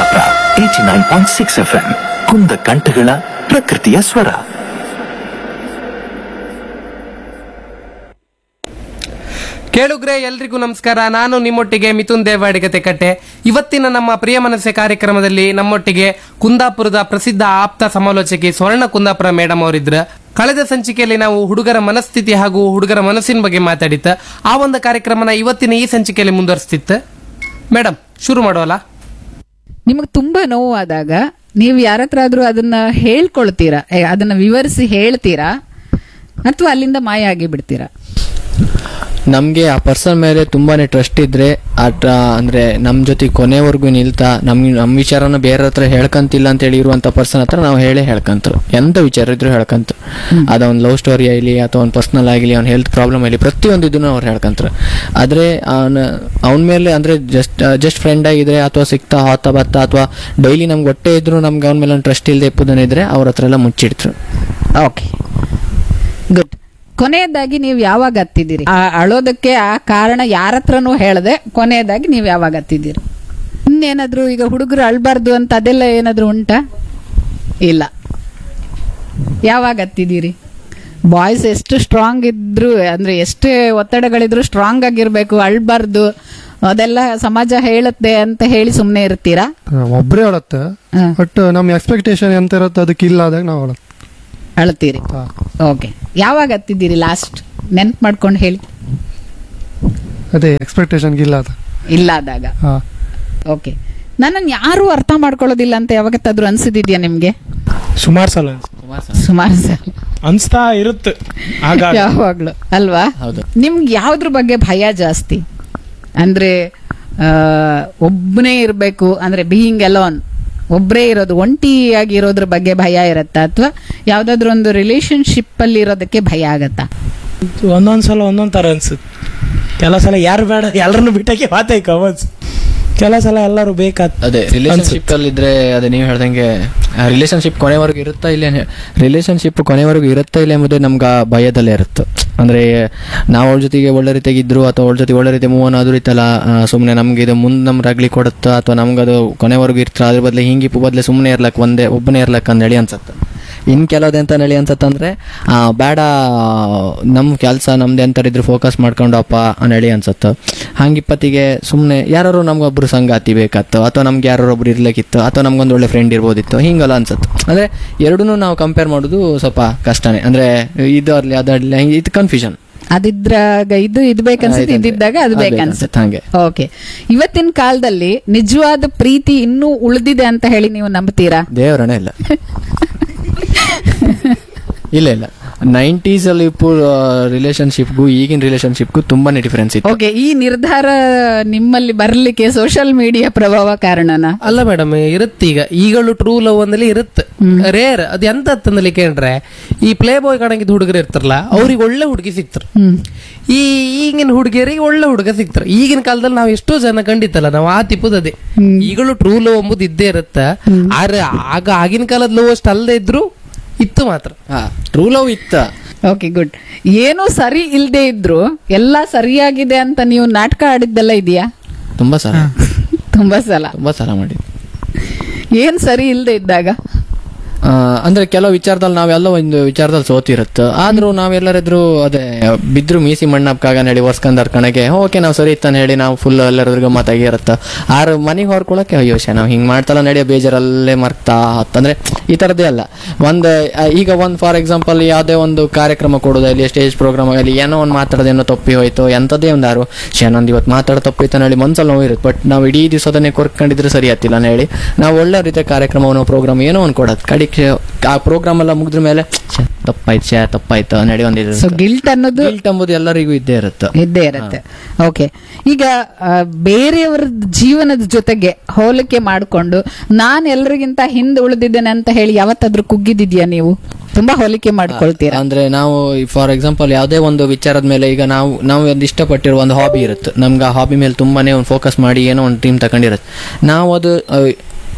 Kundapura eighty nine point six F M ಕುಂದ ಕಂಠಗಳ ಪ್ರಕೃತಿಯ ಸ್ವರ ಕೇಳುಗ್ರೆ ಎಲ್ರಿಗೂ ನಮಸ್ಕಾರ ನಾನು ನಿಮ್ಮೊಟ್ಟಿಗೆ ಮಿಥುನ್ ದೇವಾಡಿಗತೆ ಕಟ್ಟೆ ಇವತ್ತಿನ ನಮ್ಮ ಪ್ರಿಯ ಮನಸ್ಸೆ ಕಾರ್ಯಕ್ರಮದಲ್ಲಿ ನಮ್ಮೊಟ್ಟಿಗೆ ಕುಂದಾಪುರದ ಪ್ರಸಿದ್ಧ ಆಪ್ತ ಸಮಾಲೋಚಕಿ ಸ್ವರ್ಣ ಕುಂದಾಪುರ ಮೇಡಮ್ ಅವರಿದ್ರ ಕಳೆದ ಸಂಚಿಕೆಯಲ್ಲಿ ನಾವು ಹುಡುಗರ ಮನಸ್ಥಿತಿ ಹಾಗೂ ಹುಡುಗರ ಮನಸ್ಸಿನ ಬಗ್ಗೆ ಮಾತಾಡಿತ್ತ ಆ ಒಂದು ಕಾರ್ಯಕ್ರಮನ ಇವತ್ತಿನ ಈ ಸಂಚಿಕೆಯಲ್ಲಿ ಮುಂದುವರಿಸ್ತಿತ್ತು ಮೇಡಮ್ ಶುರು ಮಾಡೋಲ್ಲ ನಿಮಗೆ ತುಂಬಾ ನೋವಾದಾಗ ನೀವು ಯಾರತ್ರ ಆದ್ರೂ ಅದನ್ನ ಹೇಳ್ಕೊಳ್ತೀರಾ ಏ, ಅದನ್ನ ವಿವರಿಸಿ ಹೇಳ್ತೀರಾ ಅಥವಾ ಅಲ್ಲಿಂದ ಮಾಯ ಆಗಿ ಬಿಡ್ತೀರಾ ನಮಗೆ ಆ ಪರ್ಸನ್ ಮೇಲೆ ತುಂಬಾನೇ ಟ್ರಸ್ಟ್ ಇದ್ರೆ ಆ ಟ್ರ- ಅಂದ್ರೆ ನಮ್ ಜೊತೆ ಕೊನೆವರೆಗೂ ನಿಲ್ತಾ ನಮ್ ನಮ್ ವಿಚಾರನ ಬೇರೆ ಹತ್ರ ಹೇಳ್ಕಂತಿಲ್ಲ ಅಂತ ಹೇಳಿ ಇರುವಂತ ಪರ್ಸನ್ ಹತ್ರ ನಾವು ಹೇಳೇ ಹೇಳ್ಕಂತ್ರು ಎಂತ ವಿಚಾರ ಇದ್ರು ಹೇಳ್ಕಂತ ಅದ ಒಂದು ಲವ್ ಸ್ಟೋರಿ ಆಗಲಿ ಅಥವಾ ಒಂದು ಪರ್ಸನಲ್ ಆಗಲಿ ಅವ್ನ ಹೆಲ್ತ್ ಪ್ರಾಬ್ಲಮ್ ಆಗಲಿ ಪ್ರತಿಯೊಂದು ಇದನ್ನು ಅವ್ರು ಹೇಳ್ಕಂತ್ರು ಆದ್ರೆ ಅವನ ಮೇಲೆ ಅಂದ್ರೆ ಜಸ್ಟ್ ಜಸ್ಟ್ ಫ್ರೆಂಡ್ ಆಗಿದ್ರೆ ಅಥವಾ ಸಿಗ್ತಾ ಹೋತಾ ಬತ್ತಾ ಅಥವಾ ಡೈಲಿ ನಮ್ಗೆ ಹೊಟ್ಟೆ ಇದ್ರು ನಮ್ಗೆ ಅವನ ಮೇಲೆ ಒಂದು ಟ್ರಸ್ಟ್ ಇಲ್ಲದೆ ಇಪ್ಪದನಿದ್ರೆ ಅವ್ರ ಹತ್ರ ಎಲ್ಲ ಮುಚ್ಚಿಡ್ತ್ರು ಓಕೆ ಗುಡ್ ಕೊನೆಯದಾಗಿ ನೀವು ಯಾವಾಗ ಹತ್ತಿದ್ದೀರಿ ಆ ಅಳೋದಕ್ಕೆ ಆ ಕಾರಣ ಯಾರ ಹತ್ರನೂ ಹೇಳದೆ ಕೊನೆಯದಾಗಿ ನೀವು ಯಾವಾಗ ಹತ್ತಿದ್ದೀರಿ ಇನ್ನೇನಾದ್ರೂ ಈಗ ಹುಡುಗರು ಅಳ್ಬಾರ್ದು ಅಂತ ಅದೆಲ್ಲ ಏನಾದ್ರೂ ಉಂಟಾ ಇಲ್ಲ ಯಾವಾಗ ಹತ್ತಿದ್ದೀರಿ ಬಾಯ್ಸ್ ಎಷ್ಟು ಸ್ಟ್ರಾಂಗ್ ಇದ್ರು ಅಂದ್ರೆ ಎಷ್ಟೇ ಒತ್ತಡಗಳಿದ್ರು ಸ್ಟ್ರಾಂಗ್ ಆಗಿರ್ಬೇಕು ಅಳ್ಬಾರ್ದು ಅದೆಲ್ಲ ಸಮಾಜ ಹೇಳುತ್ತೆ ಅಂತ ಹೇಳಿ ಸುಮ್ಮನೆ ಇರ್ತೀರಾ ಒಬ್ಬರೇ ಹೇಳತ್ತೆ ಹ. ಬಟ್ ನಮ್ಮ ಎಕ್ಸ್ಪೆಕ್ಟೇಷನ್ ಎಂತ ಇರುತ್ತೆ ಅದಕ್ಕೆ ಇಲ್ಲ ಆದಾಗ ನಾವು ಹೇಳತ್ತೆ ಅಳ್ತೀರಿ ಹಾ. ಓಕೆ ಯಾವಾಗ ಹತ್ತಿದ್ದೀರಿ ಲಾಸ್ಟ್ ನೆನ್ಪು ಮಾಡ್ಕೊಂಡು ಹೇಳಿ ಅದೇ ಎಕ್ಸ್ಪೆಕ್ಟೇಷನ್ಗೆ ಇಲ್ಲ ಅದು ಇಲ್ಲಾದಾಗ ಹಾ ಓಕೆ ನನ್ನನ್ನು ಯಾರು ಅರ್ಥ ಮಾಡ್ಕೊಳ್ಳೋದಿಲ್ಲ ಅಂತ ಯಾವತ್ತಾದ್ರೂ ಅನ್ಸಿದ್ಯಾ ನಿಮ್ಗೆ ಸುಮಾರು ಸಲ ಸುಮಾರು ಸಲ ಅನ್ಸ್ತಾ ಇರುತ್ತೆ ಆಗ ಯಾವಾಗ್ಲೂ ಅಲ್ವಾ ಹೌದು. ನಿಮ್ಗೆ ಯಾವ್ದ್ರ ಬಗ್ಗೆ ಭಯ ಜಾಸ್ತಿ ಅಂದ್ರೆ ಆ, ಒಬ್ನೇ ಇರ್ಬೇಕು ಅಂದ್ರೆ ಬೀಯಿಂಗ್ ಅಲೋನ್ ಒಬ್ರೇ ಇರೋದು ಒಂಟಿಯಾಗಿ ಇರೋದ್ರ ಬಗ್ಗೆ ಭಯ ಇರತ್ತಾ ಅಥವಾ ಯಾವ್ದಾದ್ರು ಒಂದು ರಿಲೇಶನ್ಶಿಪ್ ಅಲ್ಲಿ ಇರೋದಕ್ಕೆ ಭಯ ಆಗತ್ತಾ ಒಂದೊಂದ್ ಸಲ ಒಂದೊಂದ್ ತರ ಅನ್ಸುತ್ತೆ ಕೆಲ ಸಲ ಯಾರು ಬೇಡ ಎಲ್ಲರನ್ನು ಬಿಟ್ಟಕ್ಕೆ ಮಾತೈಕ ಅನ್ಸ್ ಕೆಲ ಸಲ ಎಲ್ಲರೂ ಬೇಕಾತ್ ಅದೇ ರಿಲೇಶನ್ಶಿಪ್ ಅಲ್ಲಿ ಇದ್ರೆ ಅದೇ ನೀವು ಹೇಳ್ದಂಗೆ ರಿಲೇಶನ್ಶಿಪ್ ಕೊನೆವರೆಗೂ ಇರುತ್ತಾ ಇಲ್ಲ ರಿಲೇಶನ್ಶಿಪ್ ಕೊನೆವರೆಗೂ ಇರುತ್ತಾ ಇಲ್ಲ ಎಂಬುದೇ ನಮ್ಗೆ ಆ ಭಯದಲ್ಲೇ ಇರುತ್ತೆ ಅಂದ್ರೆ ನಾವು ಅವಳ ಜೊತೆಗೆ ಒಳ್ಳೆ ರೀತಿಯಾಗಿ ಇದ್ರು ಅಥವಾ ಅವಳ ಜೊತೆ ಒಳ್ಳೆ ರೀತಿ ಮೂವ್ ಆನ್ ಆದ್ರೂ ಇತ್ತಲ್ಲ ಸುಮ್ಮನೆ ನಮ್ಗೆ ಇದು ಮುಂದೆ ನಮ್ಗೆ ರಗ್ಲಿ ಕೊಡುತ್ತಾ ಅಥವಾ ನಮ್ಗೆ ಅದು ಕೊನೆವರೆಗೂ ಇರ್ತಾ ಅದ್ರ ಬದಲು ಹಿಂಗಿಪ್ಪು ಬದಲು ಸುಮ್ಮನೆ ಇರ್ಲಕ್ ಒಂದೇ ಒಬ್ಬನೇ ಇರ್ಲಕ್ ಅಂದೇಳಿ ಅನ್ಸತ್ತೆ ಇನ್ ಕೆಲವ್ದು ಎಂತ ಹೇಳಿ ಅನ್ಸತ್ತಂದ್ರೆ ಆ, ಬೇಡ ನಮ್ಮ ಕೆಲಸ ನಮ್ದು ಎಂತರಿದ್ರು ಫೋಕಸ್ ಮಾಡ್ಕೊಂಡಪ್ಪ ಅನ್ನೇಳಿ ಅನ್ಸತ್ತು ಹಂಗಿಪ್ಪತ್ತಿಗೆ ಸುಮ್ಮನೆ ಯಾರು ನಮ್ಗೊಬ್ರು ಸಂಗಾತಿ ಬೇಕತ್ತು ಅಥವಾ ನಮ್ಗೆ ಯಾರು ಒಬ್ರು ಇರ್ಲಿಕ್ಕಿತ್ತು ಅಥವಾ ನಮ್ಗೊಂದು ಒಳ್ಳೆ ಫ್ರೆಂಡ್ ಇರ್ಬೋದಿತ್ತು ಹಿಂಗೆಲ್ಲ ಅನ್ಸತ್ತು ಅಂದ್ರೆ ಎರಡನ್ನೂ ನಾವು ಕಂಪೇರ್ ಮಾಡೋದು ಸ್ವಲ್ಪ ಕಷ್ಟನೇ ಅಂದ್ರೆ ಇದು ಅರ್ಲಿ ಅದಾಡ್ಲಿ ಹಿಂಗೆ ಇದು ಕನ್ಫ್ಯೂಷನ್ ಅದಿದ್ರಾಗ ಇದು ಇದು ಬೇಕನ್ಸುತ್ತೆ ಆಯ್ತಂದ್ರೆ. ಇದ್ದಿದ್ದಾಗ ಅದು ಅದು ಬೇಕನ್ಸುತ್ತೆ ಬೇಕನ್ಸುತ್ತೆ, ಹಂಗೆ. ಓಕೆ ಇವತ್ತಿನ ಕಾಲದಲ್ಲಿ ನಿಜವಾದ ಪ್ರೀತಿ ಇನ್ನೂ ಉಳಿದಿದೆ ಅಂತ ಹೇಳಿ ನೀವು ನಂಬ್ತೀರಾ ದೇವರನೇ ಇಲ್ಲ ಇಲ್ಲ ಇಲ್ಲ ನೈಂಟೀಸ್ ಅಲ್ಲಿ ರಿಲೇಶನ್ಶಿಪ್ಗೂ ಈಗಿನ ರಿಲೇಶನ್ಶಿಪ್ಗೂ ತುಂಬಾನೇ ಡಿಫರೆನ್ಸ್ ಇತ್ತು ಓಕೆ ಈ ನಿರ್ಧಾರ ನಿಮ್ಮಲ್ಲಿ ಬರ್ಲಿಕ್ಕೆ ಸೋಷಿಯಲ್ ಮೀಡಿಯಾ ಪ್ರಭಾವ ಕಾರಣನ ಅಲ್ಲ ಮೇಡಮ್ ಇರುತ್ತೆ ಈಗ ಈಗಲೂ ಟ್ರೂ ಲವ್ ಅಂದಲ್ಲಿ ಇರುತ್ತೆ ರೇರ್ ಅದು ಎಂತ ಅಂತಂದಲ್ಲಿ ಕೇಳ್ರೆ ಈ ಪ್ಲೇ ಬಾಯ್ ಕಾಣಂಗಿದ್ ಹುಡುಗರು ಇರ್ತಾರಲ್ಲ ಅವ್ರಿಗೆ ಒಳ್ಳೆ ಹುಡುಗಿ ಸಿಗ್ತಾರೆ ಈ ಈಗಿನ ಹುಡುಗಿಯರಿಗೆ ಒಳ್ಳೆ ಹುಡುಗ ಸಿಗ್ತಾರೆ ಈಗಿನ ಕಾಲದಲ್ಲಿ ನಾವು ಎಷ್ಟೋ ಜನ ಕಂಡಿತ್ತಲ್ಲ ನಾವು ಆ ತಿಪ್ಪುದದೆ ಈಗಲೂ ಟ್ರೂ ಲವ್ ಎಂಬುದು ಇದ್ದೇ ಇರುತ್ತೆ ಆದ್ರೆ ಆಗ ಆಗಿನ ಕಾಲದ ಲವ್ ಅಷ್ಟು ಅಲ್ಲದೆ ಇದ್ರು ಇತ್ತು ಮಾತ್ರ ಟ್ರೂ ಲವ್ ಇತ್ತ ಓಕೆ ಗುಡ್ ಏನೂ ಸರಿ ಇಲ್ದೇ ಇದ್ರು ಎಲ್ಲ ಸರಿಯಾಗಿದೆ ಅಂತ ನೀವು ನಾಟಕ ಆಡಿದ್ದೆಲ್ಲ ಇದೆಯಾ ತುಂಬಾ ಸಲ ತುಂಬಾ ಸಲ ತುಂಬಾ ಸಲ ಮಾಡಿ ಏನ್ ಸರಿ ಇಲ್ದೇ ಇದ್ದಾಗ ಆ, ಅಂದ್ರೆ ಕೆಲವು ವಿಚಾರದಲ್ಲಿ ನಾವೆಲ್ಲ ಒಂದು ವಿಚಾರದಲ್ಲಿ ಸೋತಿರುತ್ತೆ ಆದ್ರೂ ನಾವೆಲ್ಲರಿದ್ರು ಅದೇ ಬಿದ್ರು ಮೀಸಿ ಮಣ್ಣಪ್ಕಾಗ ನಡಿ ಒರ್ಸ್ಕೊಂಡ್ ಕಣಗೆ ಓಕೆ ನಾವು ಸರಿ ಇತ್ತಾನೆ ಹೇಳಿ ನಾವು ಫುಲ್ ಎಲ್ಲರಿಗೂ ಮಾತಾಗಿ ಇರುತ್ತೆ ಆರು ಮನೆಗೆ ಹೊರ್ಕೊಳಕ್ಕೆ ಅಯ್ಯೋ ಶೇ ನಾವು ಹಿಂಗ್ ಮಾಡ್ತಲ್ಲ ನಡೆಯೋ ಬೇಜಾರಲ್ಲೇ ಮರ್ತಾ ಅಂದ್ರೆ ಈ ತರದೇ ಅಲ್ಲ ಒಂದ್ ಆ, ಈಗ ಒಂದ್ ಫಾರ್ ಎಕ್ಸಾಂಪಲ್ ಯಾವ್ದೇ ಒಂದು ಕಾರ್ಯಕ್ರಮ ಕೊಡೋದಾಗಲಿ ಸ್ಟೇಜ್ ಪ್ರೋಗ್ರಾಮ್ ಆಗಲಿ ಏನೋ ಒಂದು ಮಾತಾಡೋದೇನೋ ತಪ್ಪಿ ಹೋಯ್ತು ಎಂತದೇ ಒಂದು ಯಾರು ಶೇ ನಂದು ಇವತ್ತು ಮಾತಾಡೋ ತಪ್ಪಿತ್ತು ಹೇಳಿ ಮನ್ಸಲ್ಲಿ ನೋವು ಇರುತ್ತೆ ಬಟ್ ನಾವು ಇಡೀ ದಿವಸದನ್ನೇ ಕೊರ್ಕೊಂಡಿದ್ರೆ ಸರಿ ಆತಿಲ್ಲ ಅಂತ ಹೇಳಿ ನಾವು ಒಳ್ಳೆ ರೀತಿಯ ಕಾರ್ಯಕ್ರಮವನ್ನು ಪ್ರೋಗ್ರಾಮ್ ಏನೋ ಒಂದು ಕೊಡೋದು ಕಡಿಗೆ ಆ ಪ್ರೋಗ್ರಾಮ್ ಎಲ್ಲ ಮುಗಿದ್ರ ಮೇಲೆ ಛೆ, ತಪ್ಪಾಯ್ತು ಛೇ ತಪ್ಪಾಯ್ತು ನಡಿ ಒಂದು ಸೊ ಗಿಲ್ಟ್ ಅನ್ನೋದು ಗಿಲ್ಟ್ ಎಂಬುದು ಎಲ್ಲರಿಗೂ ಇದ್ದೇ ಇರುತ್ತೆ ಇದ್ದೇ ಇರುತ್ತೆ ಓಕೆ ಈಗ ಆ, ಬೇರೆಯವರ ಜೀವನದ ಜೊತೆಗೆ ಹೋಲಿಕೆ ಮಾಡಿಕೊಂಡು ನಾನು ಎಲ್ಲರಿಗಿಂತ ಹಿಂದೆ ಉಳಿದಿದ್ದೇನೆ ಅಂತ ಹೇಳಿ ಯಾವತ್ತಾದ್ರೂ ಕುಗ್ಗಿದಿದ್ಯಾ ನೀವು ತುಂಬಾ ಹೋಲಿಕೆ ಮಾಡ್ಕೊಳ್ತೀರಾ ಅಂದ್ರೆ ನಾವು ಫಾರ್ ಎಕ್ಸಾಂಪಲ್ ಯಾವುದೇ ಒಂದು ವಿಚಾರದ ಮೇಲೆ ಈಗ ನಾವು ನಾವು ಒಂದು ಇಷ್ಟಪಟ್ಟಿರೋ ಒಂದು ಹಾಬಿ ಇರುತ್ತೆ ನಮ್ಗೆ ಆ ಹಾಬಿ ಮೇಲೆ ತುಂಬಾನೇ ಒಂದು ಫೋಕಸ್ ಮಾಡಿ ಏನೋ ಒಂದು ಟೀಮ್ ತಗೊಂಡಿರುತ್ತೆ ನಾವು ಅದು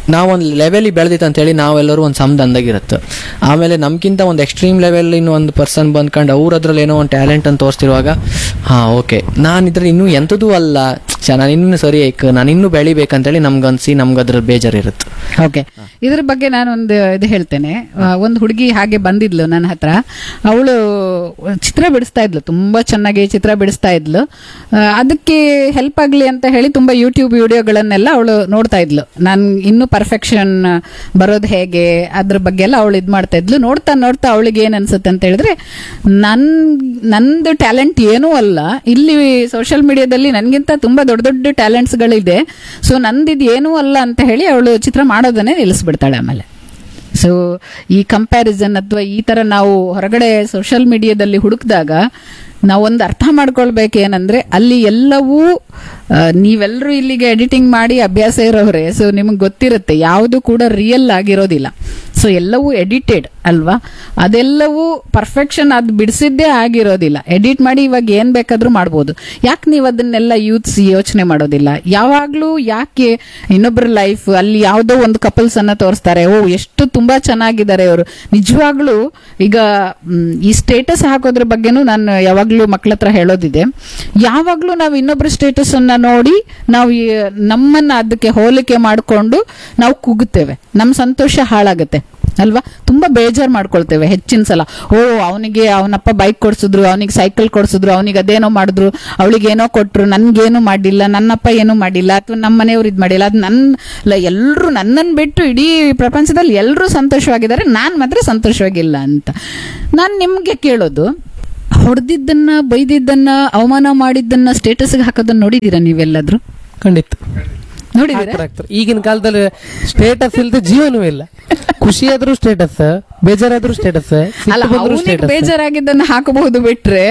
ನಾವೊಂದು ಲೆವೆಲಿಗೆ ಬೆಳೆದಿತ್ತು ಅಂತೇಳಿ ನಾವೆಲ್ಲರೂ ಒಂದು ಸಮದ ಅಂದಾಗಿರುತ್ತೆ ಆಮೇಲೆ ನಮ್ಗಿಂತ ಒಂದು ಎಕ್ಸ್ಟ್ರೀಮ್ ಲೆವೆಲ್ ಇನ್ನು ಒಂದು ಪರ್ಸನ್ ಬಂದ್ಕೊಂಡು ಅವ್ರ ಅದ್ರಲ್ಲಿ ಏನೋ ಒಂದು ಟ್ಯಾಲೆಂಟ್ ಅಂತ ತೋರಿಸ್ತಿರುವಾಗ ಹಾ ಓಕೆ ನಾನು ಇದ್ರಲ್ಲಿ ಇನ್ನೂ ಎಂಥದೂ ಅಲ್ಲ ಛ, ನಾನು ಇನ್ನೂ ಸರಿ ಐಕ್ ನಾನು ಇನ್ನೂ ಬೆಳಿಬೇಕಂತೇಳಿ ನಮ್ಗನ್ಸಿ ನಮ್ಗೆ ಅದ್ರಲ್ಲಿ ಬೇಜಾರಿರುತ್ತೆ ಓಕೆ ಇದ್ರ ಬಗ್ಗೆ ನಾನೊಂದು ಇದು ಹೇಳ್ತೇನೆ ಆ, ಒಂದು ಹುಡುಗಿ ಹಾಗೆ ಬಂದಿದ್ಲು ನನ್ನ ಹತ್ರ ಅವಳು ಚಿತ್ರ ಬಿಡಿಸ್ತಾ ಇದ್ಲು ತುಂಬಾ ಚೆನ್ನಾಗಿ ಚಿತ್ರ ಬಿಡಿಸ್ತಾ ಇದ್ಲು ಆ, ಅದಕ್ಕೆ ಹೆಲ್ಪ್ ಆಗ್ಲಿ ಅಂತ ಹೇಳಿ ತುಂಬಾ ಯೂಟ್ಯೂಬ್ ವಿಡಿಯೋಗಳನ್ನೆಲ್ಲ ಅವಳು ನೋಡ್ತಾ ಇದ್ಲು ನಾನು ಇನ್ನೂ ಪರ್ಫೆಕ್ಷನ್ ಬರೋದು ಹೇಗೆ ಅದ್ರ ಬಗ್ಗೆ ಎಲ್ಲ ಅವಳು ಇದು ಮಾಡ್ತಾ ಇದ್ಲು ನೋಡ್ತಾ ನೋಡ್ತಾ ಅವಳಿಗೆ ಏನ್ ಅನ್ಸುತ್ತೆ ಅಂತ ಹೇಳಿದ್ರೆ ನನ್ ನಂದು ಟ್ಯಾಲೆಂಟ್ ಏನೂ ಅಲ್ಲ ಇಲ್ಲಿ ಸೋಷಿಯಲ್ ಮೀಡಿಯಾದಲ್ಲಿ ನನ್ಗಿಂತ ತುಂಬಾ ದೊಡ್ಡ ದೊಡ್ಡ ಟ್ಯಾಲೆಂಟ್ಸ್ ಗಳಿದೆ ಸೊ ನಂದಿದ್ ಏನೂ ಅಲ್ಲ ಅಂತ ಹೇಳಿ ಅವಳು ಚಿತ್ರ ಮಾಡೋದನ್ನೇ ನಿಲ್ಲಿಸ್ಬಿಡ್ತಾಳೆ ಆಮೇಲೆ ಸೊ ಈ ಕಂಪ್ಯಾರಿಸನ್ ಅಥವಾ ಈ ತರ ನಾವು ಹೊರಗಡೆ ಸೋಷಿಯಲ್ ಮೀಡಿಯಾದಲ್ಲಿ ಹುಡುಕಿದಾಗ ನಾವೊಂದು ಅರ್ಥ ಮಾಡ್ಕೊಳ್ಬೇಕು ಏನಂದ್ರೆ ಅಲ್ಲಿ ಎಲ್ಲವೂ ಆ, ನೀವೆಲ್ಲರೂ ಇಲ್ಲಿಗೆ ಎಡಿಟಿಂಗ್ ಮಾಡಿ ಅಭ್ಯಾಸ ಇರೋವ್ರೆ ಸೊ ನಿಮಗೆ ಗೊತ್ತಿರುತ್ತೆ ಯಾವುದು ಕೂಡ ರಿಯಲ್ ಆಗಿರೋದಿಲ್ಲ ಸೊ ಎಲ್ಲವೂ ಎಡಿಟೆಡ್ ಅಲ್ವಾ ಅದೆಲ್ಲವೂ ಪರ್ಫೆಕ್ಷನ್ ಅದು ಬಿಡಿಸಿದ್ದೇ ಆಗಿರೋದಿಲ್ಲ ಎಡಿಟ್ ಮಾಡಿ ಇವಾಗ ಏನ್ ಬೇಕಾದ್ರೂ ಮಾಡ್ಬೋದು ಯಾಕೆ ನೀವು ಅದನ್ನೆಲ್ಲ ಯೂತ್ಸ್ ಯೋಚನೆ ಮಾಡೋದಿಲ್ಲ ಯಾವಾಗ್ಲೂ ಯಾಕೆ ಇನ್ನೊಬ್ಬರ ಲೈಫ್ ಅಲ್ಲಿ ಯಾವುದೋ ಒಂದು ಕಪಲ್ಸ್ ಅನ್ನ ತೋರಿಸ್ತಾರೆ ಓ ಎಷ್ಟು ತುಂಬಾ ಚೆನ್ನಾಗಿದ್ದಾರೆ ಅವರು ನಿಜವಾಗ್ಲೂ ಈಗ ಮ್, ಈ ಸ್ಟೇಟಸ್ ಹಾಕೋದ್ರ ಬಗ್ಗೆನೂ ನಾನು ಯಾವಾಗ್ಲೂ ಮಕ್ಳ ಹತ್ರ ಹೇಳೋದಿದೆ ಯಾವಾಗ್ಲೂ ನಾವು ಇನ್ನೊಬ್ಬರ ಸ್ಟೇಟಸ್ ಅನ್ನ ನೋಡಿ ನಾವು ಈ ನಮ್ಮನ್ನ ಅದಕ್ಕೆ ಹೋಲಿಕೆ ಮಾಡಿಕೊಂಡು ನಾವು ಕುಗ್ತೇವೆ ನಮ್ಮ ಸಂತೋಷ ಹಾಳಾಗುತ್ತೆ ಅಲ್ವಾ ತುಂಬಾ ಬೇಜಾರ್ ಮಾಡ್ಕೊಳ್ತೇವೆ ಹೆಚ್ಚಿನ ಸಲ ಓ ಅವನಿಗೆ ಅವನಪ್ಪ ಬೈಕ್ ಕೊಡ್ಸಿದ್ರು ಅವನಿಗೆ ಸೈಕಲ್ ಕೊಡ್ಸಿದ್ರು ಅವನಿಗೆ ಅದೇನೋ ಮಾಡಿದ್ರು ಅವಳಿಗೆ ಏನೋ ಕೊಟ್ರು ನನ್ಗೇನು ಮಾಡಿಲ್ಲ ನನ್ನಪ್ಪ ಏನೂ ಮಾಡಿಲ್ಲ ಅಥವಾ ನಮ್ಮ ಮನೆಯವ್ರು ಇದು ಮಾಡಿಲ್ಲ ಅದು ನನ್ನ ಎಲ್ಲರೂ ನನ್ನನ್ನು ಬಿಟ್ಟು ಇಡೀ ಪ್ರಪಂಚದಲ್ಲಿ ಎಲ್ಲರೂ ಸಂತೋಷವಾಗಿದ್ದಾರೆ ನಾನು ಮಾತ್ರ ಸಂತೋಷವಾಗಿಲ್ಲ ಅಂತ ನಾನು ನಿಮ್ಗೆ ಕೇಳೋದು ಹೊಡೆದಿದ್ದನ್ನ ಬೈದಿದ್ದನ್ನ ಅವಮಾನ ಮಾಡಿದ್ದನ್ನ ಸ್ಟೇಟಸ್ಗೆ ಹಾಕೋದನ್ನ ನೋಡಿದೀರಾ ನೀವೆಲ್ಲಾದ್ರೂ ಖಂಡಿತ ನೋಡಿದೀರಾ ಹಾಕ್ತಾರೆ, ಹಾಕ್ತಾರೆ. ಈಗಿನ ಕಾಲದಲ್ಲಿ ಸ್ಟೇಟಸ್ ಇಲ್ಲದೆ ಜೀವನವೇ ಇಲ್ಲ ಖುಷಿಯಾದ್ರೂ ಸ್ಟೇಟಸ್ ಬೇಜಾರಾದ್ರೂ ಸ್ಟೇಟಸ್ ಅಲ್ಲ ಬಂದ್ರು ಅವನಿಗೆ ಸ್ಟೇಟಸ್ ಬೇಜಾರಾಗಿದ್ದನ್ನ ಹಾಕಬಹುದು ಬಿಟ್ರೆ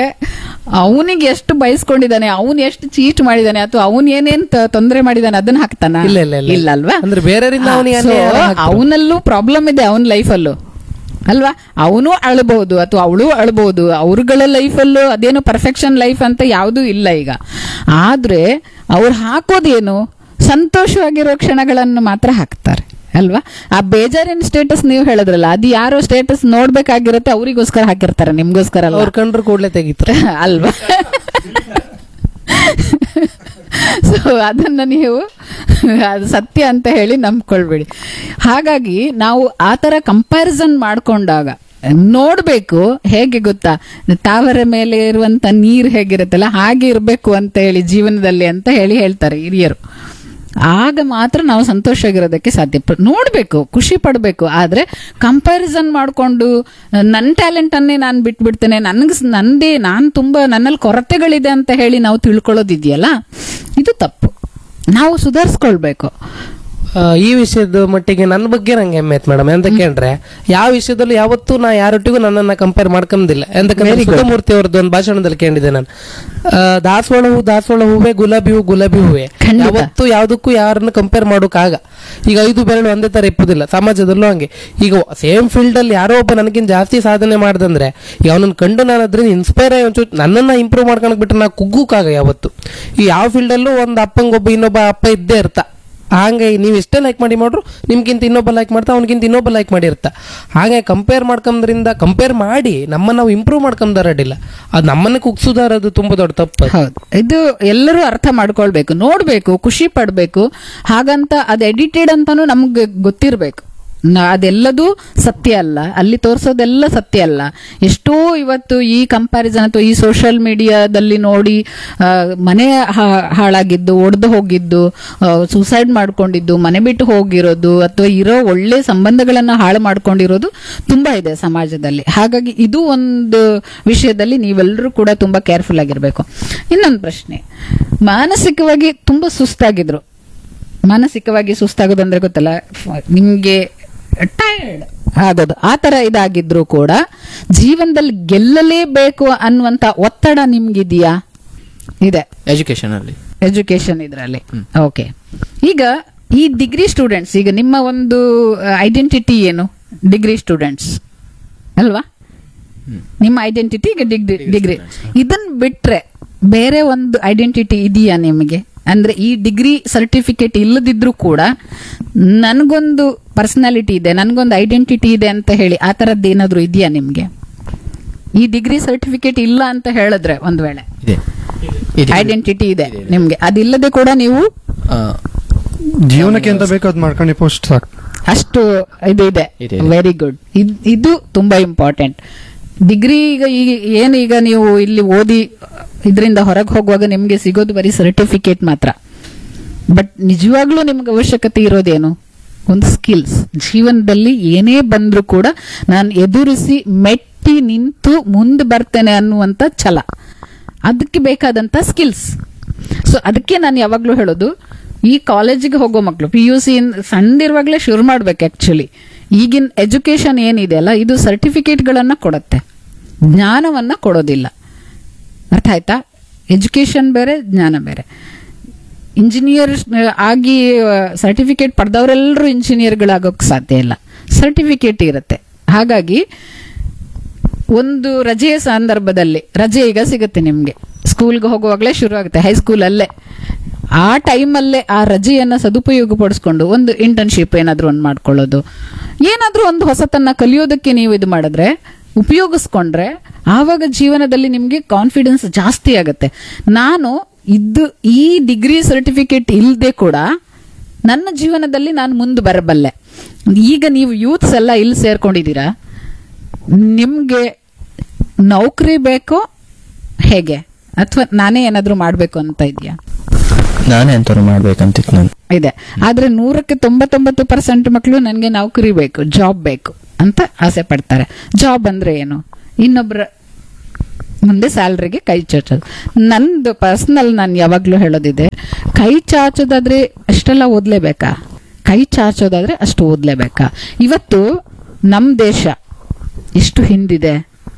ಅವನಿಗೆ ಎಷ್ಟು ಬಯಸ್ಕೊಂಡಿದ್ದಾನೆ ಅವನು ಎಷ್ಟು ಚೀಟ್ ಮಾಡಿದಾನೆ ಅಥವಾ ಅವನ್ ಏನೇನ್ ತ- ತೊಂದರೆ ಮಾಡಿದಾನೆ ಅದನ್ನ ಹಾಕ್ತಾನ ಇಲ್ಲ, ಇಲ್ಲ, ಇಲ್ಲ. ಇಲ್ಲ ಅಲ್ವಾ ಅಂದ್ರೆ ಬೇರೆಯವರಿಂದ ಅವನಿಗೆ ಅನ್ಯಾಯ ಆಗ್ತದೆ. ಅವನಲ್ಲೂ ಪ್ರಾಬ್ಲಮ್ ಇದೆ ಅವನ ಲೈಫಲ್ಲೂ ಅಲ್ವಾ ಅವನು ಅಳಬಹುದು ಅಥವಾ ಅವಳು ಅಳಬಹುದು ಅವ್ರಗಳ ಲೈಫಲ್ಲೂ ಅದೇನು ಪರ್ಫೆಕ್ಷನ್ ಲೈಫ್ ಅಂತ ಯಾವುದೂ ಇಲ್ಲ ಈಗ ಆದ್ರೆ ಅವ್ರು ಹಾಕೋದೇನು ಸಂತೋಷವಾಗಿರೋ ಕ್ಷಣಗಳನ್ನು ಮಾತ್ರ ಹಾಕ್ತಾರೆ ಅಲ್ವಾ ಆ ಬೇಜಾರಿನ ಸ್ಟೇಟಸ್ ನೀವು ಹೇಳಿದ್ರಲ್ಲ ಅದು ಯಾರೋ ಸ್ಟೇಟಸ್ ನೋಡ್ಬೇಕಾಗಿರುತ್ತೆ ಅವರಿಗೋಸ್ಕರ ಹಾಕಿರ್ತಾರೆ ನಿಮ್ಗೋಸ್ಕರ ಅಲ್ಲ ಅವ್ರು ಕಂಡ್ರು ಕೂಡ್ಲೆ ತೆಗಿತಾರೆ ಅಲ್ವಾ ಸೊ ಅದನ್ನ ನೀವು ಅದು ಸತ್ಯ ಅಂತ ಹೇಳಿ ನಂಬ್ಕೊಳ್ಬೇಡಿ ಹಾಗಾಗಿ ನಾವು ಆ ತರ ಕಂಪ್ಯಾರಿಸನ್ ಮಾಡ್ಕೊಂಡಾಗ ನೋಡ್ಬೇಕು ಹೇಗೆ ಗೊತ್ತಾ ತಾವರ ಮೇಲೆ ಇರುವಂತ ನೀರ್ ಹೇಗಿರುತ್ತಲ್ಲ ಹಾಗೆ ಇರಬೇಕು ಅಂತ ಹೇಳಿ ಜೀವನದಲ್ಲಿ ಅಂತ ಹೇಳಿ ಹೇಳ್ತಾರೆ ಹಿರಿಯರು ಆಗ ಮಾತ್ರ ನಾವು ಸಂತೋಷವಾಗಿರೋದಕ್ಕೆ ಸಾಧ್ಯ ಪ- ನೋಡ್ಬೇಕು ಖುಷಿ ಪಡಬೇಕು ಆದ್ರೆ ಕಂಪ್ಯಾರಿಸನ್ ಮಾಡಿಕೊಂಡು ನನ್ನ ಟ್ಯಾಲೆಂಟ್ ಅನ್ನೇ ನಾನು ಬಿಟ್ಬಿಡ್ತೇನೆ ನನ್ಗೆ ನಂದೇ ನಾನು ತುಂಬಾ ನನ್ನಲ್ಲಿ ಕೊರತೆಗಳಿದೆ ಅಂತ ಹೇಳಿ ನಾವು ತಿಳ್ಕೊಳ್ಳೋದಿದೆಯಲ್ಲ ಇದು ತಪ್ಪು ನಾವು ಸುಧಾರಿಸ್ಕೊಳ್ಬೇಕು ಆ, ಈ ವಿಷಯದ ಮಟ್ಟಿಗೆ ನನ್ನ ಬಗ್ಗೆ ನಂಗೆ ಹೆಮ್ಮೆ ಐತ್ ಮೇಡಮ್ ಎಂತ ಕೇಳ್ರೆ ಯಾವ ವಿಷಯದಲ್ಲೂ ಯಾವತ್ತೂ ನಾ ಯಾರೊಟ್ಟಿಗೂ ನನ್ನನ್ನ ಕಂಪೇರ್ ಮಾಡ್ಕೊಂದಿಲ್ಲ ಎಂತಕ್ಕಂದ್ರೆ ಸುಧಮೂರ್ತಿ ಅವ್ರದ್ದು ಒಂದು ಭಾಷಣದಲ್ಲಿ ಕೇಳಿದೆ ನಾನು ಆ, ದಾಸವಾಳ ಹೂ ದಾಸವಾಳ ಹೂವೇ ಗುಲಾಬಿ ಹೂ ಗುಲಾಬಿ ಹೂವೇ ಖಂಡಿತ. ಯಾವತ್ತೂ ಯಾವ್ದಕ್ಕೂ ಯಾರನ್ನ ಕಂಪೇರ್ ಮಾಡೋಕ್ಕಾಗ ಈಗ ಐದು ಬೆರಳು ಒಂದೇ ತರ ಇಪ್ಪುದಿಲ್ಲ ಸಮಾಜದಲ್ಲೂ ಹಂಗೆ ಈಗ ಸೇಮ್ ಫೀಲ್ಡ್ ಅಲ್ಲಿ ಯಾರೋ ಒಬ್ಬ ನನಗಿಂತ ಜಾಸ್ತಿ ಸಾಧನೆ ಮಾಡ್ದಂದ್ರೆ ಈಗ ಅವನನ್ನ ಕಂಡು ನಾನು ಅದ್ರಿಂದ ಇನ್ಸ್ಪೈರ್ ಆಗಿ ಒಂಚೂರು ನನ್ನನ್ನ ಇಂಪ್ರೂವ್ ಮಾಡ್ಕೊಳಕ್ ಬಿಟ್ರೆ ನಾ ಕುಗ್ಗುಕಾಗ ಯಾವತ್ತು ಈ ಯಾವ ಫೀಲ್ಡ್ ಅಲ್ಲೂ ಒಂದು ಅಪ್ಪಂಗೊಬ್ಬ ಇನ್ನೊಬ್ಬ ಅಪ್ಪ ಇದ್ದೇ ಇರ್ತ ಹಾಗೆ ನೀವು ಎಷ್ಟೇ ಲೈಕ್ ಮಾಡಿ ಮಾಡ್ರು ನಿಮ್ಗಿಂತ ಇನ್ನೊಬ್ಬ ಲೈಕ್ ಮಾಡ್ತಾ ಅವ್ನಿಗಿಂತ ಇನ್ನೊಬ್ಬ ಲೈಕ್ ಮಾಡಿರ್ತ ಹಾಗೆ ಕಂಪೇರ್ ಮಾಡ್ಕೊಂಡ್ರಿಂದ ಕಂಪೇರ್ ಮಾಡಿ ನಮ್ಮನ್ನ ನಾವು ಇಂಪ್ರೂವ್ ಮಾಡ್ಕೊಂಡಾರಡಿಲ್ಲ ಅದು ನಮ್ಮನ್ನ ಕುಗ್ಸುದಾರದು ತುಂಬಾ ದೊಡ್ಡ ತಪ್ಪು ಅದು. ಹೌದು ಇದು ಎಲ್ಲರೂ ಅರ್ಥ ಮಾಡ್ಕೊಳ್ಬೇಕು ನೋಡ್ಬೇಕು ಖುಷಿ ಪಡ್ಬೇಕು ಹಾಗಂತ ಅದು ಎಡಿಟೆಡ್ ಅಂತಾನು ನಮ್ಗೆ ಗೊತ್ತಿರ್ಬೇಕು ನ- ಅದೆಲ್ಲದೂ ಸತ್ಯ ಅಲ್ಲ ಅಲ್ಲಿ ತೋರಿಸೋದೆಲ್ಲ ಸತ್ಯ ಅಲ್ಲ ಎಷ್ಟೋ ಇವತ್ತು ಈ ಕಂಪ್ಯಾರಿಸನ್ ಅಥವಾ ಈ ಸೋಷಿಯಲ್ ಮೀಡಿಯಾದಲ್ಲಿ ನೋಡಿ ಆ, ಮನೆ ಹಾ- ಹಾಳಾಗಿದ್ದು ಒಡೆದು ಹೋಗಿದ್ದು ಸೂಸೈಡ್ ಮಾಡ್ಕೊಂಡಿದ್ದು ಮನೆ ಬಿಟ್ಟು ಹೋಗಿರೋದು ಅಥವಾ ಇರೋ ಒಳ್ಳೆ ಸಂಬಂಧಗಳನ್ನ ಹಾಳು ಮಾಡ್ಕೊಂಡಿರೋದು ತುಂಬಾ ಇದೆ ಸಮಾಜದಲ್ಲಿ ಹಾಗಾಗಿ ಇದು ಒಂದು ವಿಷಯದಲ್ಲಿ ನೀವೆಲ್ಲರೂ ಕೂಡ ತುಂಬಾ ಕೇರ್ಫುಲ್ ಆಗಿರ್ಬೇಕು ಇನ್ನೊಂದು ಪ್ರಶ್ನೆ ಮಾನಸಿಕವಾಗಿ ತುಂಬಾ ಸುಸ್ತಾಗಿದ್ರು ಮಾನಸಿಕವಾಗಿ ಸುಸ್ತಾಗೋದಂದ್ರೆ ಗೊತ್ತಲ್ಲ ಫ- ನಿಮ್ಗೆ ಟೈರ್ಡ್ ಆಗೋದು ಆ ತರ ಇದಾಗಿದ್ರು ಕೂಡ ಜೀವನದಲ್ಲಿ ಗೆಲ್ಲಲೇಬೇಕು ಅನ್ನುವಂತ ಒತ್ತಡ ನಿಮ್ಗಿದೆಯಾ ಇದೆ ಎಜುಕೇಶನ್ ಅಲ್ಲಿ ಎಜುಕೇಶನ್ ಇದರಲ್ಲಿ ಓಕೆ ಈಗ ಈ ಡಿಗ್ರಿ ಸ್ಟೂಡೆಂಟ್ಸ್ ಈಗ ನಿಮ್ಮ ಒಂದು ಐಡೆಂಟಿಟಿ ಏನು ಡಿಗ್ರಿ ಸ್ಟೂಡೆಂಟ್ಸ್ ಅಲ್ವಾ ನಿಮ್ಮ ಐಡೆಂಟಿಟಿ ಈಗ ಡಿಗ್ರಿ ಡಿಗ್ರಿ ಇದನ್ನ ಬಿಟ್ರೆ ಬೇರೆ ಒಂದು ಐಡೆಂಟಿಟಿ ಇದೆಯಾ ನಿಮಗೆ ಅಂದ್ರೆ ಈ ಡಿಗ್ರಿ ಸರ್ಟಿಫಿಕೇಟ್ ಇಲ್ಲದಿದ್ರೂ ಕೂಡ ನನಗೊಂದು ಪರ್ಸನಾಲಿಟಿ ಇದೆ ನನಗೊಂದು ಐಡೆಂಟಿಟಿ ಇದೆ ಅಂತ ಹೇಳಿ ಆ ಥರದ್ದು ಏನಾದರೂ ಇದೆಯಾ ನಿಮಗೆ ಈ ಡಿಗ್ರಿ ಸರ್ಟಿಫಿಕೇಟ್ ಇಲ್ಲ ಅಂತ ಹೇಳಿದ್ರೆ ಒಂದ್ ವೇಳೆ ಇದೆ ಇದೆ. ಐಡೆಂಟಿಟಿ ಇದೆ ನಿಮ್ಗೆ ಅದಿಲ್ಲದೆ ಕೂಡ ನೀವು ಆ, ಜೀವನಕ್ಕೆ ಎಂತ ಬೇಕೋ ಅದು ಮಾಡ್ಕೊಂಡು ಪೋಸ್ಟ್ ಸಾಕು ಅಷ್ಟು ಇದು ಇದೆ ಇದೆ, ಇದೆ. ವೆರಿ ಗುಡ್ ಇದು ತುಂಬಾ ಇಂಪಾರ್ಟೆಂಟ್ ಡಿಗ್ರಿ ಈಗ ಈಗ ಏನು ಈಗ ನೀವು ಇಲ್ಲಿ ಓದಿ ಇದರಿಂದ ಹೊರಗೆ ಹೋಗುವಾಗ ನಿಮ್ಗೆ ಸಿಗೋದು ಬರೀ ಸರ್ಟಿಫಿಕೇಟ್ ಮಾತ್ರ ಬಟ್ ನಿಜವಾಗ್ಲೂ ನಿಮ್ಗೆ ಅವಶ್ಯಕತೆ ಇರೋದೇನು ಒಂದು ಸ್ಕಿಲ್ಸ್ ಜೀವನದಲ್ಲಿ ಏನೇ ಬಂದ್ರೂ ಕೂಡ ನಾನು ಎದುರಿಸಿ ಮೆಟ್ಟಿ ನಿಂತು ಮುಂದೆ ಬರ್ತೇನೆ ಅನ್ನುವಂತ ಛಲ ಅದಕ್ಕೆ ಬೇಕಾದಂತ ಸ್ಕಿಲ್ಸ್ ಸೊ ಅದಕ್ಕೆ ನಾನು ಯಾವಾಗ್ಲೂ ಹೇಳೋದು ಈ ಕಾಲೇಜಿಗೆ ಹೋಗೋ ಮಕ್ಕಳು ಪಿ ಯು ಸಿ ಸಣ್ಣದಿರುವಾಗಲೇ ಶುರು ಮಾಡ್ಬೇಕು ಆಕ್ಚುಲಿ ಈಗಿನ ಎಜುಕೇಶನ್ ಏನಿದೆ ಅಲ್ಲ ಇದು ಸರ್ಟಿಫಿಕೇಟ್ಗಳನ್ನ ಕೊಡುತ್ತೆ ಜ್ಞಾನವನ್ನ ಕೊಡೋದಿಲ್ಲ ಅರ್ಥ ಆಯ್ತಾ ಎಜುಕೇಶನ್ ಬೇರೆ ಜ್ಞಾನ ಬೇರೆ ಇಂಜಿನಿಯರ್ ಆಗಿ ಸರ್ಟಿಫಿಕೇಟ್ ಪಡೆದವರೆಲ್ಲರೂ ಇಂಜಿನಿಯರ್ಗಳಾಗೋಕೆ ಸಾಧ್ಯ ಇಲ್ಲ ಸರ್ಟಿಫಿಕೇಟ್ ಇರುತ್ತೆ ಹಾಗಾಗಿ ಒಂದು ರಜೆಯ ಸಂದರ್ಭದಲ್ಲಿ ರಜೆ ಈಗ ಸಿಗುತ್ತೆ ನಿಮ್ಗೆ ಸ್ಕೂಲ್ಗೆ ಹೋಗುವಾಗಲೇ ಶುರು ಆಗುತ್ತೆ ಹೈಸ್ಕೂಲಲ್ಲೇ ಆ ಟೈಮಲ್ಲೇ ಆ ರಜೆಯನ್ನ ಸದುಪಯೋಗ ಪಡಿಸ್ಕೊಂಡು ಒಂದು ಇಂಟರ್ನ್ಶಿಪ್ ಏನಾದ್ರೂ ಒಂದು ಮಾಡ್ಕೊಳ್ಳೋದು ಏನಾದ್ರೂ ಒಂದು ಹೊಸತನ್ನ ಕಲಿಯೋದಕ್ಕೆ ನೀವು ಇದು ಮಾಡಿದ್ರೆ ಉಪಯೋಗಿಸ್ಕೊಂಡ್ರೆ ಆವಾಗ ಜೀವನದಲ್ಲಿ ನಿಮ್ಗೆ ಕಾನ್ಫಿಡೆನ್ಸ್ ಜಾಸ್ತಿ ಆಗುತ್ತೆ ನಾನು ಇದ್ದು ಈ ಡಿಗ್ರಿ ಸರ್ಟಿಫಿಕೇಟ್ ಇಲ್ಲದೆ ಕೂಡ ನನ್ನ ಜೀವನದಲ್ಲಿ ನಾನು ಮುಂದೆ ಬರಬಲ್ಲೆ ಈಗ ನೀವು ಯೂತ್ಸ್ ಎಲ್ಲ ಇಲ್ಲಿ ಸೇರ್ಕೊಂಡಿದ್ದೀರಾ ನಿಮ್ಗೆ ನೌಕರಿ ಬೇಕೋ ಹೇಗೆ ಅಥವಾ ನಾನೇ ಏನಾದ್ರೂ ಮಾಡ್ಬೇಕು ಅಂತ ಇದೆಯಾ ನಾನೇ ಅಂತವ್ರು ಮಾಡ್ಬೇಕಂತಿತ್ತು ನಾನು ಇದೆ ಆದ್ರೆ ನೂರಕ್ಕೆ ತೊಂಬತ್ತೊಂಬತ್ತು ಪರ್ಸೆಂಟ್ ಮಕ್ಕಳು ನನಗೆ ನೌಕರಿ ಬೇಕು ಜಾಬ್ ಬೇಕು ಅಂತ ಆಸೆ ಪಡ್ತಾರೆ ಜಾಬ್ ಅಂದ್ರೆ ಏನು ಇನ್ನೊಬ್ಬರ ಮುಂದೆ ಸ್ಯಾಲ್ರಿಗೆ ಕೈ ಚಾಚೋದು ನಂದು ಪರ್ಸನಲ್ ನಾನು ಯಾವಾಗ್ಲೂ ಹೇಳೋದಿದೆ ಕೈ ಚಾಚೋದಾದ್ರೆ ಅಷ್ಟೆಲ್ಲ ಓದ್ಲೇಬೇಕಾ ಕೈ ಚಾಚೋದಾದ್ರೆ ಅಷ್ಟು ಓದ್ಲೇಬೇಕಾ ಇವತ್ತು ನಮ್ ದೇಶ ಎಷ್ಟು ಹಿಂದಿದೆ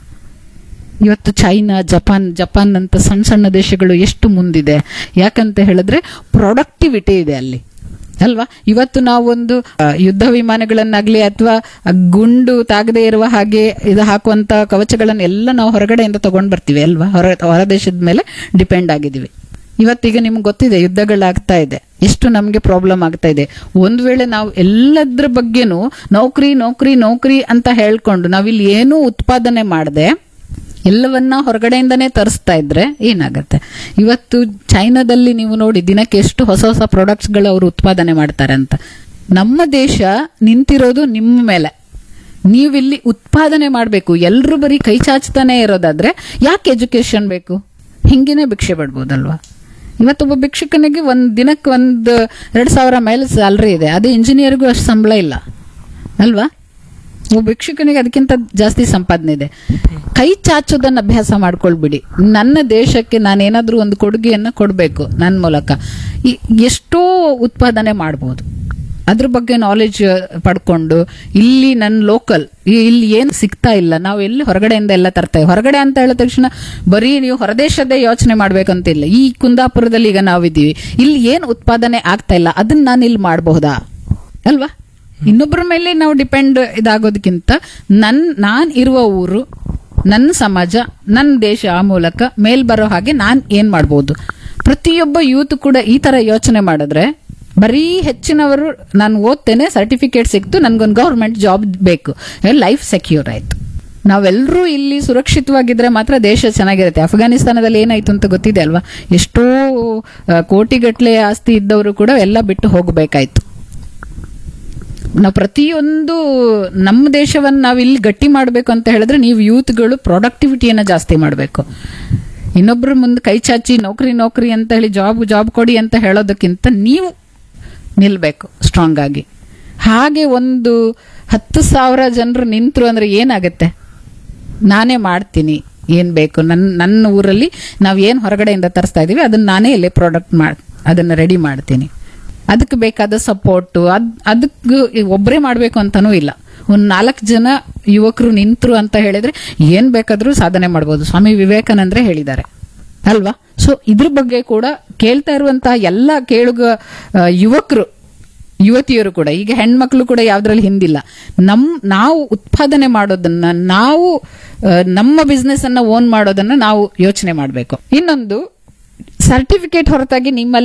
ಇವತ್ತು ಚೈನಾ ಜಪಾನ್ ಜಪಾನ್ ಅಂತ ಸಣ್ಣ ಸಣ್ಣ ದೇಶಗಳು ಎಷ್ಟು ಮುಂದಿದೆ ಯಾಕಂತ ಹೇಳಿದ್ರೆ ಪ್ರೊಡಕ್ಟಿವಿಟಿ ಇದೆ ಅಲ್ಲಿ ಅಲ್ವಾ ಇವತ್ತು ನಾವೊಂದು ಆ, ಯುದ್ಧ ವಿಮಾನಗಳನ್ನಾಗ್ಲಿ ಅಥವಾ ಗುಂಡು ತಾಗದೇ ಇರುವ ಹಾಗೆ ಇದು ಹಾಕುವಂತ ಕವಚಗಳನ್ನ ಎಲ್ಲ ನಾವು ಹೊರಗಡೆಯಿಂದ ತಗೊಂಡ್ ಬರ್ತೀವಿ ಅಲ್ವಾ ಹೊರ ಹೊರ ದೇಶದ ಮೇಲೆ ಡಿಪೆಂಡ್ ಆಗಿದ್ದೀವಿ ಇವತ್ತೀಗ ನಿಮ್ಗೆ ಗೊತ್ತಿದೆ ಯುದ್ಧಗಳಾಗ್ತಾ ಇದೆ ಎಷ್ಟು ನಮ್ಗೆ ಪ್ರಾಬ್ಲಮ್ ಆಗ್ತಾ ಇದೆ ಒಂದ್ ವೇಳೆ ನಾವು ಎಲ್ಲದ್ರ ಬಗ್ಗೆನೂ ನೌಕರಿ ನೌಕರಿ ನೌಕರಿ ಅಂತ ಹೇಳ್ಕೊಂಡು ನಾವಿಲ್ಲಿ ಏನೂ ಉತ್ಪಾದನೆ ಮಾಡದೆ ಎಲ್ಲವನ್ನ ಹೊರಗಡೆಯಿಂದನೇ ತರಿಸ್ತಾ ಇದ್ರೆ ಏನಾಗತ್ತೆ ಇವತ್ತು ಚೈನಾದಲ್ಲಿ ನೀವು ನೋಡಿ ದಿನಕ್ಕೆ ಎಷ್ಟು ಹೊಸ ಹೊಸ ಪ್ರಾಡಕ್ಟ್ಸ್ಗಳು ಅವರು ಉತ್ಪಾದನೆ ಮಾಡ್ತಾರೆ ಅಂತ ನಮ್ಮ ದೇಶ ನಿಂತಿರೋದು ನಿಮ್ಮ ಮೇಲೆ ನೀವಿಲ್ಲಿ ಉತ್ಪಾದನೆ ಮಾಡಬೇಕು ಎಲ್ಲರೂ ಬರೀ ಕೈ ಚಾಚ್ತಾನೆ ಇರೋದಾದ್ರೆ ಯಾಕೆ ಎಜುಕೇಶನ್ ಬೇಕು ಹಿಂಗೇನೆ ಭಿಕ್ಷೆ ಬಿಡ್ಬೋದಲ್ವಾ ಇವತ್ತೊಬ್ಬ ಭಿಕ್ಷುಕನಿಗೆ ಒಂದ್ ದಿನಕ್ಕೆ ಒಂದು ಎರಡ್ ಸಾವಿರ ಮೇಲೆ ಸ್ಯಾಲ್ರಿ ಇದೆ ಅದೇ ಇಂಜಿನಿಯರ್ಗೂ ಅಷ್ಟು ಸಂಬಳ ಇಲ್ಲ ಅಲ್ವಾ ಒಬ್ಬ ಭಿಕ್ಷುಕನಿಗೆ ಅದಕ್ಕಿಂತ ಜಾಸ್ತಿ ಸಂಪಾದನೆ ಇದೆ ಕೈ ಚಾಚೋದನ್ನ ಅಭ್ಯಾಸ ಮಾಡ್ಕೊಳ್ಬಿಡಿ ನನ್ನ ದೇಶಕ್ಕೆ ನಾನೇನಾದ್ರೂ ಒಂದು ಕೊಡುಗೆಯನ್ನ ಕೊಡಬೇಕು ನನ್ನ ಮೂಲಕ ಈ- ಎಷ್ಟೋ ಉತ್ಪಾದನೆ ಮಾಡ್ಬೋದು ಅದ್ರ ಬಗ್ಗೆ ನಾಲೆಜ್ ಪಡ್ಕೊಂಡು ಇಲ್ಲಿ ನನ್ನ ಲೋಕಲ್ ಇಲ್ಲಿ ಏನು ಸಿಗ್ತಾ ಇಲ್ಲ ನಾವು ಎಲ್ಲಿ ಹೊರಗಡೆಯಿಂದ ಎಲ್ಲ ತರ್ತೇವೆ ಹೊರಗಡೆ ಅಂತ ಹೇಳಿದ ತಕ್ಷಣ ಬರೀ ನೀವು ಹೊರದೇಶದೇ ಯೋಚನೆ ಮಾಡ್ಬೇಕಂತಿಲ್ಲ ಈ ಕುಂದಾಪುರದಲ್ಲಿ ಈಗ ನಾವಿದ್ದೀವಿ ಇಲ್ಲಿ ಏನು ಉತ್ಪಾದನೆ ಆಗ್ತಾ ಇಲ್ಲ ಅದನ್ನ ನಾನು ಇಲ್ಲಿ ಮಾಡಬಹುದಾ ಅಲ್ವಾ ಇನ್ನೊಬ್ಬರ ಮೇಲೆ ನಾವು ಡಿಪೆಂಡ್ ಇದಾಗೋದಕ್ಕಿಂತ ನನ್ ನಾನ್ ಇರುವ ಊರು ನನ್ನ ಸಮಾಜ ನನ್ನ ದೇಶ ಆ ಮೂಲಕ ಮೇಲ್ ಬರೋ ಹಾಗೆ ನಾನ್ ಏನ್ ಮಾಡ್ಬೋದು ಪ್ರತಿಯೊಬ್ಬ ಯೂತ್ ಕೂಡ ಈ ತರ ಯೋಚನೆ ಮಾಡಿದ್ರೆ ಬರೀ ಹೆಚ್ಚಿನವರು ನಾನು ಓದ್ತೇನೆ ಸರ್ಟಿಫಿಕೇಟ್ ಸಿಕ್ತು ನನ್ಗೊಂದು ಗೌರ್ಮೆಂಟ್ ಜಾಬ್ ಬೇಕು ಲೈಫ್ ಸೆಕ್ಯೂರ್ ಆಯ್ತು ನಾವೆಲ್ಲರೂ ಇಲ್ಲಿ ಸುರಕ್ಷಿತವಾಗಿದ್ರೆ ಮಾತ್ರ ದೇಶ ಚೆನ್ನಾಗಿರುತ್ತೆ ಅಫ್ಘಾನಿಸ್ತಾನದಲ್ಲಿ ಏನಾಯ್ತು ಅಂತ ಗೊತ್ತಿದೆ ಅಲ್ವಾ ಎಷ್ಟೋ ಆ, ಕೋಟಿಗಟ್ಲೆ ಆಸ್ತಿ ಇದ್ದವರು ಕೂಡ ಎಲ್ಲ ಬಿಟ್ಟು ಹೋಗಬೇಕಾಯ್ತು ನಾವು ಪ್ರತಿಯೊಂದು ನಮ್ಮ ದೇಶವನ್ನು ನಾವು ಇಲ್ಲಿ ಗಟ್ಟಿ ಮಾಡಬೇಕು ಅಂತ ಹೇಳಿದ್ರೆ ನೀವು ಯೂತ್ಗಳು ಪ್ರೊಡಕ್ಟಿವಿಟಿಯನ್ನ ಜಾಸ್ತಿ ಮಾಡಬೇಕು ಇನ್ನೊಬ್ಬರ ಮುಂದೆ ಕೈ ಚಾಚಿ ನೌಕರಿ ನೌಕರಿ ಅಂತ ಹೇಳಿ ಜಾಬ್ ಜಾಬ್ ಕೊಡಿ ಅಂತ ಹೇಳೋದಕ್ಕಿಂತ ನೀವು ನಿಲ್ಬೇಕು ಸ್ಟ್ರಾಂಗ್ ಆಗಿ ಹಾಗೆ ಒಂದು ಹತ್ತು ಸಾವಿರ ಜನರು ನಿಂತರು ಅಂದ್ರೆ ಏನಾಗತ್ತೆ ನಾನೇ ಮಾಡ್ತೀನಿ ಏನ್ ಬೇಕು ನನ್ನ ನನ್ನ ಊರಲ್ಲಿ ನಾವು ಏನ್ ಹೊರಗಡೆಯಿಂದ ತರಿಸ್ತಾ ಇದೀವಿ ಅದನ್ನ ನಾನೇ ಇಲ್ಲಿ ಪ್ರಾಡಕ್ಟ್ ಮಾಡ್ ಅದನ್ನ ರೆಡಿ ಮಾಡ್ತೀನಿ ಅದಕ್ಕೆ ಬೇಕಾದ ಸಪೋರ್ಟು ಅದ್ ಅದಕ್ಕೆ ಒಬ್ಬರೇ ಮಾಡಬೇಕು ಅಂತಾನೂ ಇಲ್ಲ ಒಂದ್ ನಾಲ್ಕು ಜನ ಯುವಕರು ನಿಂತರು ಅಂತ ಹೇಳಿದ್ರೆ ಏನ್ ಬೇಕಾದ್ರೂ ಸಾಧನೆ ಮಾಡ್ಬೋದು ಸ್ವಾಮಿ ವಿವೇಕಾನಂದ್ರೆ ಹೇಳಿದ್ದಾರೆ ಅಲ್ವಾ ಸೊ ಇದ್ರ ಬಗ್ಗೆ ಕೂಡ ಕೇಳ್ತಾ ಇರುವಂತಹ ಎಲ್ಲ ಕೇಳುಗ ಆ, ಯುವಕರು ಯುವತಿಯರು ಕೂಡ ಈಗ ಹೆಣ್ಮಕ್ಳು ಕೂಡ ಯಾವ್ದ್ರಲ್ಲಿ ಹಿಂದಿಲ್ಲ ನಮ್ ನಾವು ಉತ್ಪಾದನೆ ಮಾಡೋದನ್ನ ನಾವು ಆ, ನಮ್ಮ ಬಿಸ್ನೆಸ್ ಅನ್ನ ಓನ್ ಮಾಡೋದನ್ನ ನಾವು ಯೋಚನೆ ಮಾಡಬೇಕು ಇನ್ನೊಂದು ಸರ್ಟಿಫಿಕೇಟ್ ಹೊರತಾಗಿ ನಿಮ್ಮಲ್ಲಿ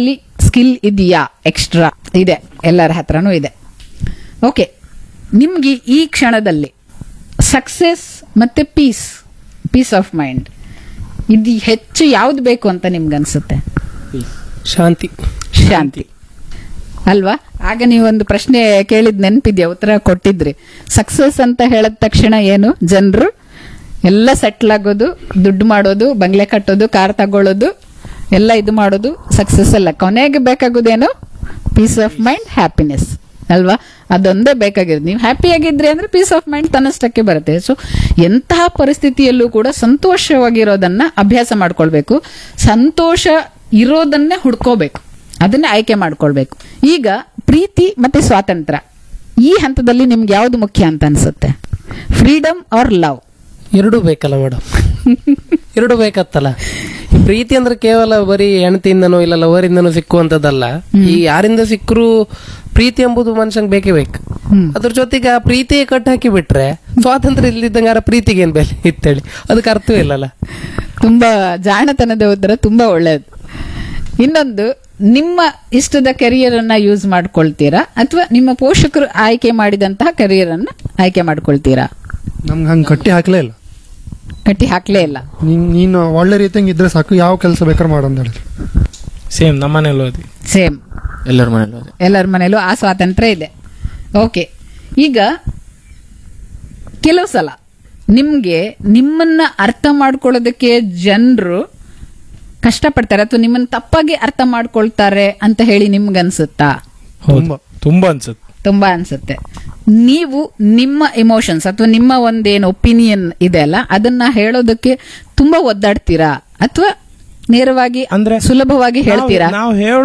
ಸ್ಕಿಲ್ ಇದೆಯಾ ಎಕ್ಸ್ಟ್ರಾ ಇದೆ ಎಲ್ಲರ ಹತ್ರನೂ ಇದೆ ಓಕೆ ನಿಮ್ಗೆ ಈ ಕ್ಷಣದಲ್ಲಿ ಸಕ್ಸೆಸ್ ಮತ್ತೆ ಪೀಸ್ ಪೀಸ್ ಆಫ್ ಮೈಂಡ್ ಇದು ಹೆಚ್ಚು ಯಾವ್ದು ಬೇಕು ಅಂತ ನಿಮ್ಗನ್ಸುತ್ತೆ ಶಾಂತಿ ಶಾಂತಿ ಅಲ್ವಾ ಆಗ ನೀವೊಂದು ಪ್ರಶ್ನೆ ಕೇಳಿದ್ ನೆನಪಿದ್ಯಾ ಉತ್ತರ ಕೊಟ್ಟಿದ್ರಿ ಸಕ್ಸಸ್ ಅಂತ ಹೇಳಿದ ತಕ್ಷಣ ಏನು ಜನರು ಎಲ್ಲ ಸೆಟ್ಲ್ ಆಗೋದು ದುಡ್ಡು ಮಾಡೋದು ಬಂಗ್ಲೆ ಕಟ್ಟೋದು ಕಾರ್ ತಗೊಳ್ಳೋದು ಎಲ್ಲ ಇದು ಮಾಡೋದು ಸಕ್ಸಸ್ ಅಲ್ಲ ಕೊನೆಗೆ ಬೇಕಾಗೋದೇನು ಪೀಸ್ ಆಫ್ ಮೈಂಡ್ ಹ್ಯಾಪಿನೆಸ್ ಅಲ್ವಾ ಅದೊಂದೇ ಬೇಕಾಗಿರೋದು ನೀವು ಹ್ಯಾಪಿ ಆಗಿದ್ರಿ ಅಂದ್ರೆ ಪೀಸ್ ಆಫ್ ಮೈಂಡ್ ತನ್ನಷ್ಟಕ್ಕೆ ಬರುತ್ತೆ ಸೊ ಎಂತಹ ಪರಿಸ್ಥಿತಿಯಲ್ಲೂ ಕೂಡ ಸಂತೋಷವಾಗಿರೋದನ್ನ ಅಭ್ಯಾಸ ಮಾಡ್ಕೊಳ್ಬೇಕು ಸಂತೋಷ ಇರೋದನ್ನೇ ಹುಡ್ಕೋಬೇಕು ಅದನ್ನೇ ಆಯ್ಕೆ ಮಾಡ್ಕೊಳ್ಬೇಕು ಈಗ ಪ್ರೀತಿ ಮತ್ತೆ ಸ್ವಾತಂತ್ರ್ಯ ಈ ಹಂತದಲ್ಲಿ ನಿಮ್ಗೆ ಯಾವ್ದು ಮುಖ್ಯ ಅಂತ ಅನ್ಸುತ್ತೆ ಫ್ರೀಡಮ್ ಆರ್ ಲವ್ ಎರಡೂ ಬೇಕಲ್ಲ ಮೇಡಮ್ ಎರಡು ಬೇಕತ್ತಲ್ಲ ಪ್ರೀತಿ ಅಂದ್ರೆ ಕೇವಲ ಬರೀ ಹೆಣ್ತಿಯಿಂದನೋ ಇಲ್ಲ ಲವರಿಂದನೋ ಸಿಕ್ಕುವಂತದ್ದಲ್ಲ ಈ ಯಾರಿಂದ ಸಿಕ್ಕರು ಪ್ರೀತಿ ಎಂಬುದು ಮನುಷ್ಯಂಗೆ ಬೇಕೇ ಬೇಕು ಅದ್ರ ಜೊತೆಗೆ ಆ ಪ್ರೀತಿಯೇ ಕಟ್ ಹಾಕಿ ಬಿಟ್ರೆ ಸ್ವಾತಂತ್ರ್ಯ ಇಲ್ದಿದ್ದಂಗಾರ ಪ್ರೀತಿಗೆ ಏನ್ ಬೆಲೆ ಇತ್ತೇಳಿ ಅದಕ್ಕೆ ಅರ್ಥವೇ ಇಲ್ಲಲ್ಲ ತುಂಬಾ ಜಾಣತನದ ಉತ್ತರ ತುಂಬಾ ಒಳ್ಳೆಯದು ಇನ್ನೊಂದು ನಿಮ್ಮ ಇಷ್ಟದ ಕೆರಿಯರ್ ಅನ್ನ ಯೂಸ್ ಮಾಡ್ಕೊಳ್ತೀರಾ ಅಥವಾ ನಿಮ್ಮ ಪೋಷಕರು ಆಯ್ಕೆ ಮಾಡಿದಂತಹ ಕೆರಿಯರ್ ಅನ್ನ ಆಯ್ಕೆ ಮಾಡ್ಕೊಳ್ತೀರಾ ನಮ್ಗೆ ಹಂಗೆ ಕಟ್ಟಿ ಹಾಕ್ಲೇ ಇಲ್ಲ ಕಟ್ಟಿ ಹಾಕ್ಲೇ ಇಲ್ಲ ನೀನ್ ನೀನು ಒಳ್ಳೆ ರೀತಿಯಂಗೆ ಇದ್ರೆ ಸಾಕು ಯಾವ ಕೆಲಸ ಬೇಕಾದ್ರೆ ಮಾಡು ಅಂತ ಹೇಳಿದ್ರು ಸೇಮ್ ನಮ್ಮನೇಲಿ ಓದಿ ಸೇಮ್ ಎಲ್ಲರ ಮನೇಲಿ ಅದೇ. ಎಲ್ಲರ ಮನೇಲೂ ಆ ಸ್ವಾತಂತ್ರ್ಯ ಇದೆ ಓಕೆ ಈಗ ಕೆಲವು ಸಲ ನಿಮ್ಗೆ ನಿಮ್ಮನ್ನ ಅರ್ಥ ಮಾಡ್ಕೊಳ್ಳೋದಕ್ಕೆ ಜನರು ಕಷ್ಟಪಡ್ತಾರೆ ಅಥವಾ ನಿಮ್ಮನ್ನ ತಪ್ಪಾಗಿ ಅರ್ಥ ಮಾಡ್ಕೊಳ್ತಾರೆ ಅಂತ ಹೇಳಿ ನಿಮ್ಗನ್ಸುತ್ತಾ ಹೌದು ತುಂಬಾ ಅನ್ಸುತ್ತೆ ತುಂಬಾ ಅನ್ಸುತ್ತೆ ನೀವು ನಿಮ್ಮ ಇಮೋಷನ್ಸ್ ಅಥವಾ ನಿಮ್ಮ ಒಂದೇನು ಒಪಿನಿಯನ್ ಇದೆ ಅಲ್ಲ ಅದನ್ನ ಹೇಳೋದಕ್ಕೆ ತುಂಬಾ ಒದ್ದಾಡ್ತೀರಾ ಅಥವಾ ನೇರವಾಗಿ ಅಂದ್ರೆ ಸುಲಭವಾಗಿ ಹೇಳ್ತೀರಾ ನಾವು ಹೇಳೋ